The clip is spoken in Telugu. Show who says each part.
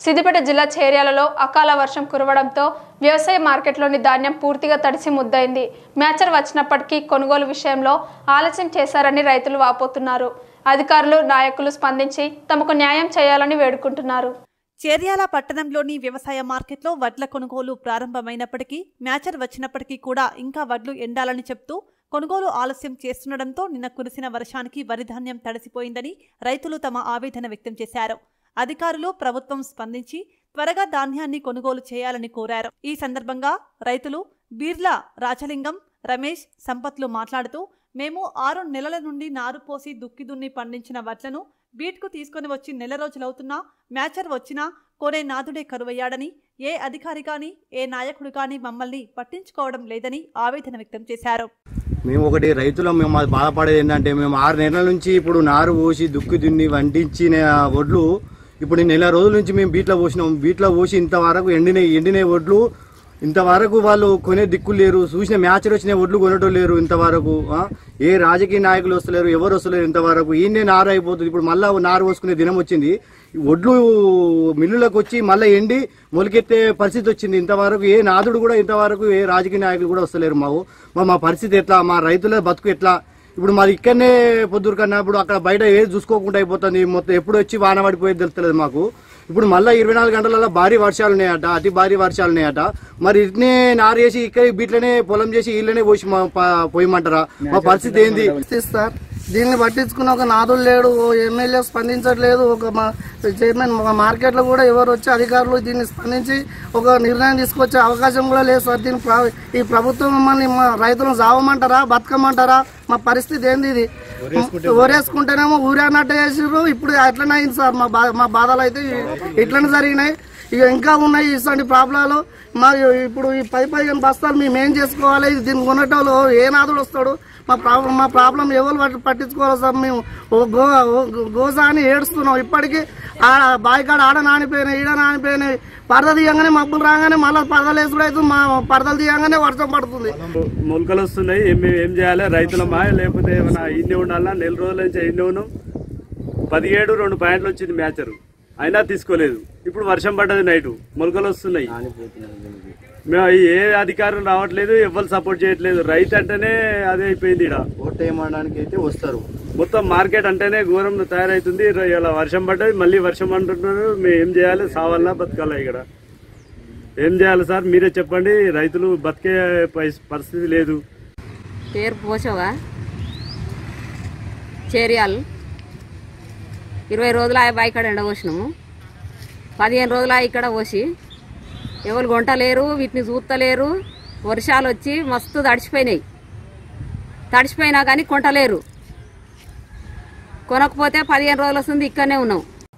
Speaker 1: సిద్దిపేట జిల్లా చేర్యాలలో అకాల వర్షం కురవడంతో వ్యవసాయ మార్కెట్లోని ధాన్యం పూర్తిగా తడిసి ముద్దయింది మ్యాచర్ వచ్చినప్పటికీ కొనుగోలు విషయంలో ఆలస్యం చేశారని రైతులు వాపోతున్నారు అధికారులు నాయకులు స్పందించి తమకు న్యాయం చేయాలని వేడుకుంటున్నారు
Speaker 2: చేర్యాల పట్టణంలోని వ్యవసాయ మార్కెట్లో వడ్ల కొనుగోలు ప్రారంభమైనప్పటికీ మ్యాచర్ వచ్చినప్పటికీ కూడా ఇంకా వడ్లు ఎండాలని చెప్తూ కొనుగోలు ఆలస్యం చేస్తుండటంతో నిన్న కురిసిన వర్షానికి వరి ధాన్యం తడిసిపోయిందని రైతులు తమ ఆవేదన వ్యక్తం చేశారు అధికారులు ప్రభుత్వం స్పందించి త్వరగా ధాన్యాన్ని కొనుగోలు చేయాలని కోరారు ఈ సందర్భంగా రైతులు బీర్లా రాజలింగం రమేష్ సంపత్లు మాట్లాడుతూ మేము ఆరు నెలల నుండి నారు పోసి దుక్కి దున్ని పండించిన వడ్లను బీట్కు తీసుకొని వచ్చి నెల రోజులవుతున్నా మ్యాచర్ వచ్చినా కొనే నాదుడే కరువయ్యాడని ఏ అధికారి కానీ ఏ నాయకుడు కానీ మమ్మల్ని పట్టించుకోవడం లేదని ఆవేదన వ్యక్తం చేశారు
Speaker 3: మేము ఒకటి రైతులం మేము మాది బాధపడేది ఏంటంటే మేము ఆరు నెలల నుంచి ఇప్పుడు నారు పోసి దుక్కి దున్ని వండించిన వడ్లు ఇప్పుడు ఈ నెల రోజుల నుంచి మేము బీట్లో పోసినాం బీట్లో పోసి ఇంతవరకు ఎండిన ఎండిన వడ్లు ఇంతవరకు వాళ్ళు కొనే దిక్కులు లేరు చూసిన మ్యాచ్లు వచ్చిన వడ్లు కొనటం లేరు ఇంతవరకు ఆ? ఏ రాజకీయ నాయకులు వస్తలేరు ఎవరు వస్తలేరు ఇంతవరకు ఈయనే నారు అయిపోతుంది ఇప్పుడు మళ్ళా నారు పోసుకునే దినం వచ్చింది ఈ వడ్లు మిల్లులకు వచ్చి మళ్ళీ ఎండి మొలకెత్తే పరిస్థితి వచ్చింది ఇంతవరకు ఏ నాదుడు కూడా ఇంతవరకు ఏ రాజకీయ నాయకులు కూడా వస్తలేరు మాకు మరి మా పరిస్థితి ఎట్లా మా రైతుల బతుకు ఎట్లా ఇప్పుడు మాది ఇక్కడనే పొద్దురు కన్నా ఇప్పుడు అక్కడ బయట ఏది చూసుకోకుండా అయిపోతుంది మొత్తం ఎప్పుడు వచ్చి వాన పడిపోయేది తెలుస్తలేదు మాకు ఇప్పుడు మళ్ళీ ఇరవై నాలుగు గంటలలో భారీ వర్షాలు ఉన్నాయట అతి భారీ వర్షాలు ఉన్నాయట మరి ఇట్నే నారు చేసి ఇక్కడ బీట్లనే పొలం చేసి ఇళ్ళనే పోసి మా- ప- పోయమంటారా మా పరిస్థితి ఏంది
Speaker 4: సార్ దీన్ని పట్టించుకున్న ఒక నాదులు లేడు ఓ ఎమ్మెల్యే స్పందించట్లేదు ఒక మా చైర్మన్ మా మార్కెట్లో కూడా ఎవరు వచ్చి అధికారులు దీన్ని స్పందించి ఒక నిర్ణయం తీసుకొచ్చే అవకాశం కూడా లేదు సార్ దీని ప్ర- ఈ ప్రభుత్వం మమ్మల్ని మా రైతులను చావమంటారా బతకమంటారా మా పరిస్థితి ఏంది ఇది ఊరేసుకుంటేనేమో ఊరేనట్టు చేసిర్రు ఇప్పుడు అట్లనే అయింది సార్ మా బా మా బాధలు అయితే ఇట్లనే జరిగినాయి ఇక ఇంకా ఉన్నాయి ఇట్లాంటి ప్రాబ్లాలు మరి ఇప్పుడు ఈ పది పదిహేను బస్తాలు మేము ఏం చేసుకోవాలి ఇది దీన్ని కొనేటోళ్ళు ఏ నాదుడు వస్తాడు మా ప్రాబ్లం మా ప్రాబ్లం ఎవరు పట్టి- పట్టించుకోవాలి సార్ మేము ఓ గో ఓ గో- గోసా అని ఏడుస్తున్నాం ఇప్పటికీ ఆ బాయికాడ ఆడ నానిపోయినాయి ఈడ నానిపోయినాయి పరద తీయంగానే మబ్బులు రాగానే మళ్ళీ పరదలు వేసుడు అయితే మా పరదలు తీయంగానే వర్షం పడుతుంది
Speaker 5: మొలకలు వస్తున్నాయి ఏం- మేము ఏం చేయాలి రైతులమా లేకపోతే ఏమైనా ఇన్ని ఉండాలా నెల రోజుల నుంచి ఇన్ని ఉన్నాం పదిహేడు రెండు పాయింట్లు వచ్చింది మ్యాచరు అయినా తీసుకోలేదు ఇప్పుడు వర్షం పడ్డది నైటు మొలకలు వస్తున్నాయి మేము ఏ అధికారులు రావట్లేదు ఎవరు సపోర్ట్ చేయట్లేదు రైతు అంటేనే అదే అయిపోయింది ఇక్కడ
Speaker 3: ఓట్ వేయడానికి అయితే వస్తారు
Speaker 5: మొత్తం మార్కెట్ అంటేనే ఘోరం తయారైతుంది ర- ఇలా వర్షం పడ్డది మళ్ళీ వర్షం అంటున్నారు మేము ఏం చేయాలి సావాలా బతకాలా ఇక్కడ ఏం చేయాలి సార్ మీరే చెప్పండి రైతులు బతికే పై- పరిస్థితి లేదు
Speaker 6: పేరు పోషవా చేరియాల్ ఇరవై రోజులు ఆ బావి కాడ ఎండబోసినాము పదిహేను రోజులు ఆ ఇక్కడ పోసి ఎవరు కొంటలేరు వీటిని చూస్తలేరు వర్షాలు వచ్చి మస్తు తడిచిపోయినాయి తడిచిపోయినా కానీ కొంటలేరు కొనకపోతే పదిహేను రోజులు వస్తుంది ఇక్కడనే ఉన్నాం